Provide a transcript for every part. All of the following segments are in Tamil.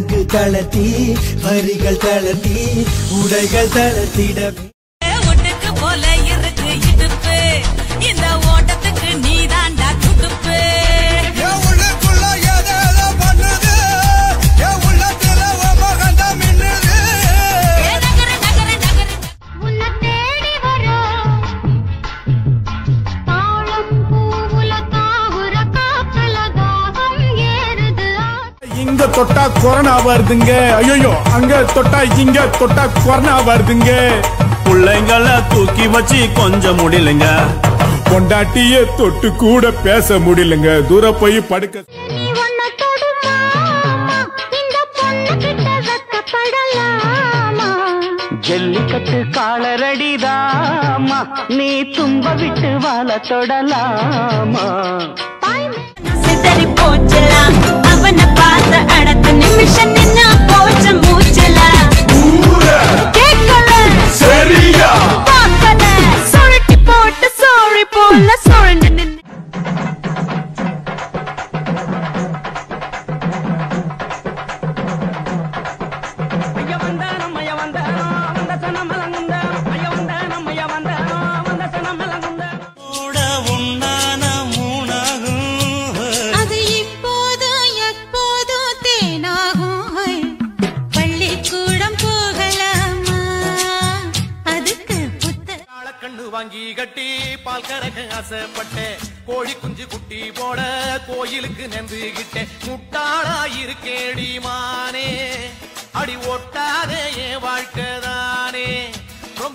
சங்கு தளர்த்தி வரிகள் தளர்த்தி உடைகள் தளர்த்திடவே ஒட்டுக்கு போல இருக்கு இடுப்பு இந்த ஓட்டத்துக்கு நீதாண்டா துடுப்பு என் உள்ளுக்குள்ள ஏதேதோ பண்ணுது என் உள்ளத்துல உன் மகன்தான் மின்னுது ஏ நகரு நகரு நகரு உன்னை தேடி வரும் தாழம் பூவுல தாவுற காத்துல தாகம் ஏறுது இங்க தொட்டா கொரோனா வருதுங்க ஐயோ அங்க தொட்டா இங்க தொட்டா கொரோனா வருதுங்க பிள்ளைங்கள தூக்கி வச்சு கொஞ்சம் முடியலைங்க பொண்டாட்டிய தொட்டு கூட பேச முடியலங்க தூர போய் படுக்க நீ ஒன்ன தொடுமாமா இந்த பொண்ணு கிட்ட வெக்கப்படலாமா ஜல்லிக்கட்டு காலரடிதாமா நீ தும்ப விட்டு வாழ தொடலாமா சிதறி போச்சலாம் அவனை பார்த்த அடுத்த நிமிஷம் நின்னா போச்ச மூச்சலாம் கேட்கல சரியா பார்க்கல சுருட்டி போட்டு சோழி போல சுழண்டு நின்னு ஐயா வந்தானம் ஐயா வந்தானம் வந்த சனம் மலங்குந்தானம் ஐயா வந்தானம் ஐயா வந்தானம் வந்த சனம் மலங்குந்தானம் கூட உண்ணான மூணாகும் அது இப்போது எப்போது தேனாகும் ஹை. பள்ளிக்கூடம் போகலாமா அதுக்கு புத்த கண்ணு வாங்கி கட்டி பால் கறக்க ஆசைப்பட்டேன் கோழி குஞ்சு குட்டி போட கோயிலுக்கு நெந்துகிட்டேன் முட்டாளா இருக்கேடி மானே அடி ஒட்டாதே என் வாழ்க்கை தானே ரொம்ப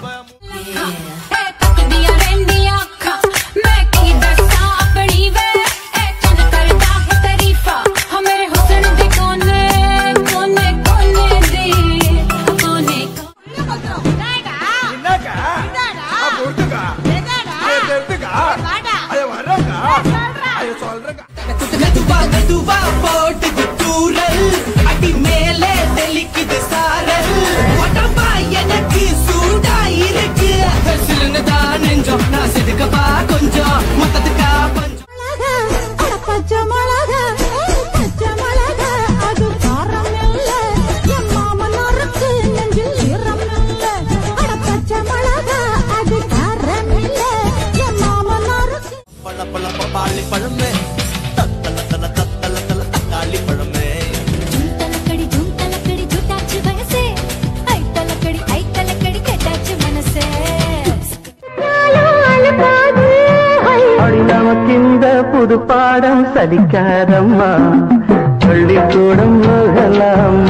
दिया रेंडिया का मैं की दस्ता अपनी वे ए कौन करता है तारीफा हम मेरे हुस्न दे कोने कोने कोने दे कोने போட்டுக்கு தூரல் அடி மேலே தெளிக்குது சாரல் உடம்பா எனக்கு சூடா இருக்கு சிலுன்னு தான் நெஞ்சம் நான் செதுக்கப்பா கொஞ்சம் மொத்தத்துக்கா பஞ்சம் பச்சை மிளகா பச்சை மிளகா அது காரம் இல்ல என் மாமனாருக்கு நெஞ்சில் ஈரம் இல்ல அட பச்சை மிளகா அது காரம் இல்ல என் மாமனாருக்கு பழ பழ பப்பாளி பழமே தத்தல தல தத்தல தல தக்காளி பழமே தலக்கடி ஜூம் தலக்கடி ஜூட்டாச்சு வயசே ஐ தலக்கடி ஐ தலக்கடி கெட்டாச்சு மனசே அடி நமக்கு இந்த புது பாடம் சலிக்காதம்மா பள்ளிக்கூடம் போகலாமா